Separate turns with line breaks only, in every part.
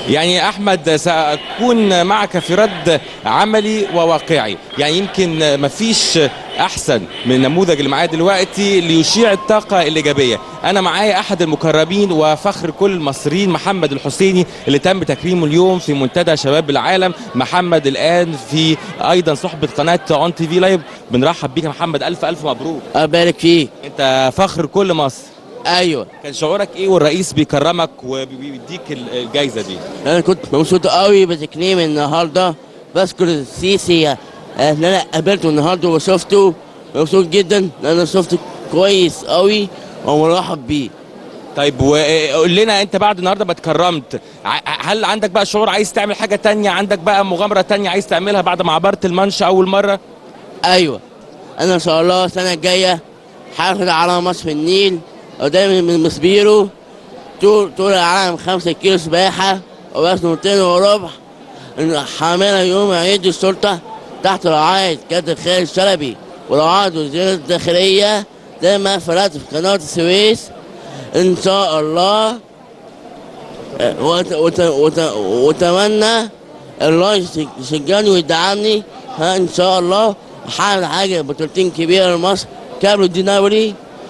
يعني احمد ساكون معك في رد عملي وواقعي يعني يمكن مفيش احسن من النموذج اللي معايا دلوقتي ليشيع الطاقه الايجابيه انا معايا احد المكرمين وفخر كل المصريين محمد الحسيني اللي تم تكريمه اليوم في منتدى شباب العالم محمد الان في ايضا صحبه قناه اون تي في لايف بنرحب بيك يا محمد الف الف مبروك
ابارك فيك
انت فخر كل مصر
ايوه
كان شعورك ايه والرئيس بيكرمك وبيديك الجائزه دي
انا كنت مبسوط قوي بتكريم النهارده بشكر السيسي آه، ان انا قابلته النهارده وشفته مبسوط جدا ان انا شفته كويس قوي ومرحب بيه
طيب وقول لنا انت بعد النهارده ما اتكرمت ع- هل عندك بقى شعور عايز تعمل حاجه تانية عندك بقى مغامره تانية عايز تعملها بعد ما عبرت المنش اول مره
ايوه انا ان شاء الله السنه الجايه هاخد على مصر في النيل قدامي من مسبيرو طول طول العالم خمسة كيلو سباحة ووزن وربع حاملها يوم عيد الشرطة تحت رعاية كابتن خالد شلبي ورعاية وزير الداخلية زي ما فرقت في قناة السويس إن شاء الله أه، وت- وت- وت- واتمنى الله يشج- يشجعني ويدعمني ها ان شاء الله هعمل حاجه بطولتين كبيره لمصر كابلو ديناوري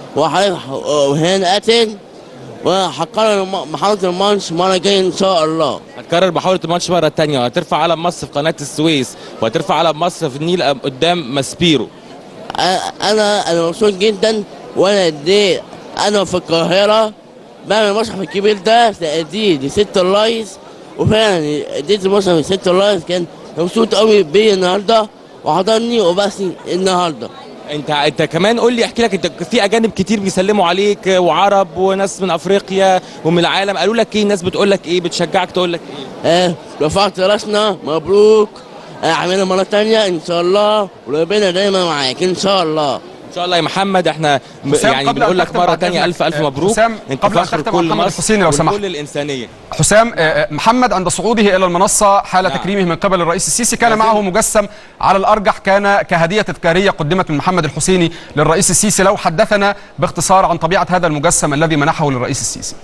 وهنا اتن وهقرر الم- محاولة المانش مرة جاية إن شاء الله
هتكرر محاوله الماتش مره تانية وهترفع علم مصر في قناه السويس وهترفع علم مصر في النيل قدام ماسبيرو
أ- أنا أنا مبسوط جدا وأنا قد أنا في القاهرة بعمل المصحف الكبير ده تقدير لست اللايز وفعلا اديت المصحف لست اللايز كان مبسوط قوي بيا النهارده وحضرني وبسني النهارده
انت انت كمان قول لي احكي لك انت في اجانب كتير بيسلموا عليك وعرب وناس من افريقيا ومن العالم قالوا لك ايه الناس بتقول لك ايه بتشجعك تقول لك ايه
اه رفعت راسنا مبروك اعملها مرة تانية ان شاء الله وربنا دايما معاك ان شاء الله
ان شاء الله يا محمد احنا م-
حسام،
يعني
قبل أن
بنقول لك
تختم
مره
بعد
تانية
إذنك،
الف الف
آه،
مبروك
حسام،
انت
قبل أن
فخر
تختم
كل
محمد
مصر
الحسيني لو سمحت.
كل الانسانيه
حسام آه، آه، محمد عند صعوده الى المنصه حال
نعم.
تكريمه من قبل الرئيس السيسي كان
لازم.
معه مجسم على الارجح كان كهديه تذكاريه قدمت من محمد الحسيني للرئيس السيسي لو حدثنا باختصار عن طبيعه هذا المجسم الذي منحه للرئيس السيسي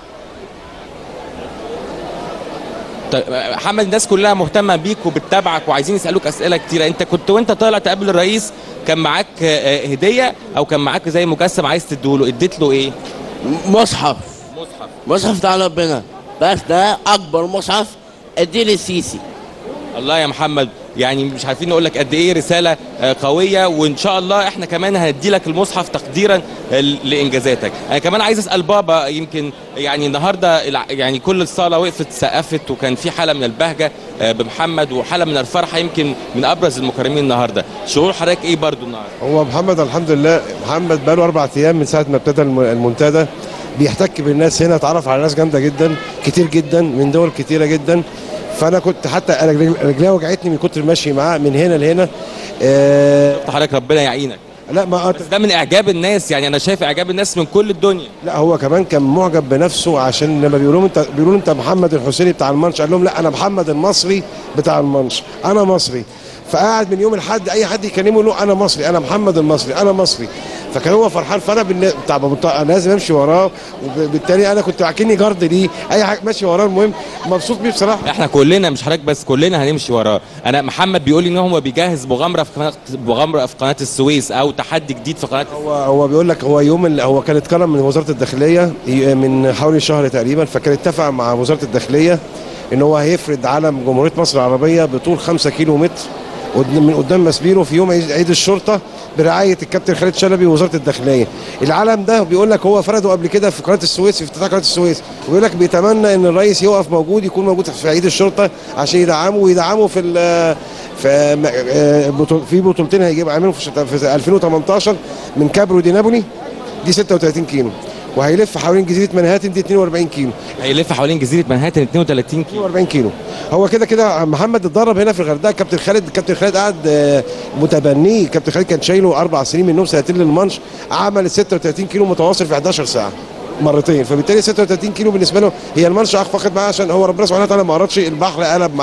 طيب محمد الناس كلها مهتمه بيك وبتتابعك وعايزين يسالوك اسئله كتيره انت كنت وانت طالع تقابل الرئيس كان معاك آه، هديه او كان معاك زي مجسم عايز تديله اديت له ايه
مصحف
مصحف
مصحف بتاع ربنا بس ده اكبر مصحف اديه للسيسي
الله يا محمد يعني مش عارفين نقول لك قد ايه رساله آه، قويه وان شاء الله احنا كمان هندي لك المصحف تقديرا آه، لانجازاتك انا كمان عايز اسال بابا يمكن يعني النهارده الع- يعني كل الصاله وقفت سقفت وكان في حاله من البهجه آه، بمحمد وحاله من الفرحه يمكن من ابرز المكرمين النهارده شعور حضرتك ايه برضو النهارده
هو محمد الحمد لله محمد بقاله اربع ايام من ساعه ما ابتدى الم- المنتدى بيحتك بالناس هنا اتعرف على ناس جامده جدا كتير جدا من دول كتيره جدا فانا كنت حتى انا رجلي- رجليا وجعتني من كتر ماشي معاه من هنا لهنا آه
حضرتك ربنا يعينك
لا ما
بس ده من اعجاب الناس يعني انا شايف اعجاب الناس من كل الدنيا
لا هو كمان كان معجب بنفسه عشان لما بيقولوا له انت بيقولوا له انت محمد الحسيني بتاع المانش قال لهم لا انا محمد المصري بتاع المانش انا مصري فقعد من يوم الحد اي حد يكلمه يقول له انا مصري انا محمد المصري انا مصري فكان هو فرحان فانا بالن- بتاع بتاع- أنا لازم امشي وراه وبالتالي انا كنت اكني جارد ليه اي حاجه ماشي وراه المهم مبسوط بيه بصراحه
احنا كلنا مش حضرتك بس كلنا هنمشي وراه انا محمد بيقول لي ان هو بيجهز مغامره في قناه مغامره في قناه السويس او تحدي جديد في قناه
هو هو بيقول لك هو يوم اللي هو كان اتكرم من وزاره الداخليه ي- من حوالي شهر تقريبا فكان اتفق مع وزاره الداخليه ان هو هيفرد علم جمهوريه مصر العربيه بطول 5 كيلو متر قد- من قدام مسبيرو في يوم عيد عيد الشرطه برعايه الكابتن خالد شلبي ووزاره الداخليه. العلم ده بيقول لك هو فرده قبل كده في قناه السويس في افتتاح قناه السويس ويقول لك بيتمنى ان الرئيس يقف موجود يكون موجود في عيد الشرطه عشان يدعمه ويدعمه في ال- في م- آه، بطول- في بطولتين هيجيب عاملهم في شت- في 2018 من كابرو دي نابولي دي 36 كيلو وهيلف حوالين جزيره منهاتن دي 42 كيلو
هيلف حوالين جزيره منهاتن 32 كيلو
42 كيلو هو كده كده محمد اتدرب هنا في الغردقه كابتن خالد كابتن خالد قعد آه، متبنيه كابتن خالد كان شايله اربع سنين منهم سنتين للمانش عمل 36 كيلو متواصل في 11 ساعه مرتين فبالتالي 36 كيلو بالنسبه له هي المانش اخ فقد معاه عشان هو ربنا سبحانه وتعالى ما اردش البحر قلب معاه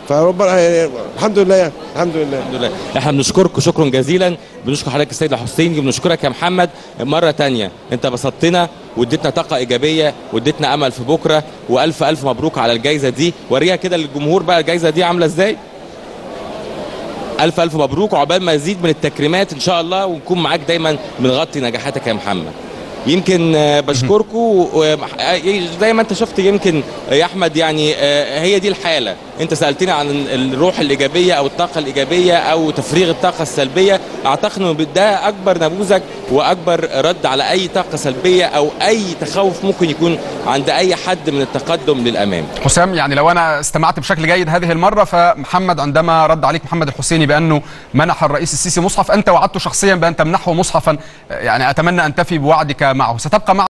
فربنا يعني الحمد لله يعني الحمد لله
الحمد لله احنا بنشكرك شكرا جزيلا بنشكر حضرتك السيد الحسيني وبنشكرك يا محمد مره تانية انت بسطتنا واديتنا طاقه ايجابيه واديتنا امل في بكره والف الف مبروك على الجائزه دي وريها كده للجمهور بقى الجائزه دي عامله ازاي الف الف مبروك وعقبال ما يزيد من التكريمات ان شاء الله ونكون معاك دايما بنغطي نجاحاتك يا محمد يمكن آه، بشكركم و- آه، زي ما انت شفت يمكن يا احمد يعني آه، هي دي الحاله انت سالتني عن الروح الايجابيه او الطاقه الايجابيه او تفريغ الطاقه السلبيه اعتقد ان ده اكبر نموذج واكبر رد على اي طاقه سلبيه او اي تخوف ممكن يكون عند اي حد من التقدم للامام
حسام يعني لو انا استمعت بشكل جيد هذه المره فمحمد عندما رد عليك محمد الحسيني بانه منح الرئيس السيسي مصحف انت وعدته شخصيا بان تمنحه مصحفا يعني اتمنى ان تفي بوعدك معه ستبقى مع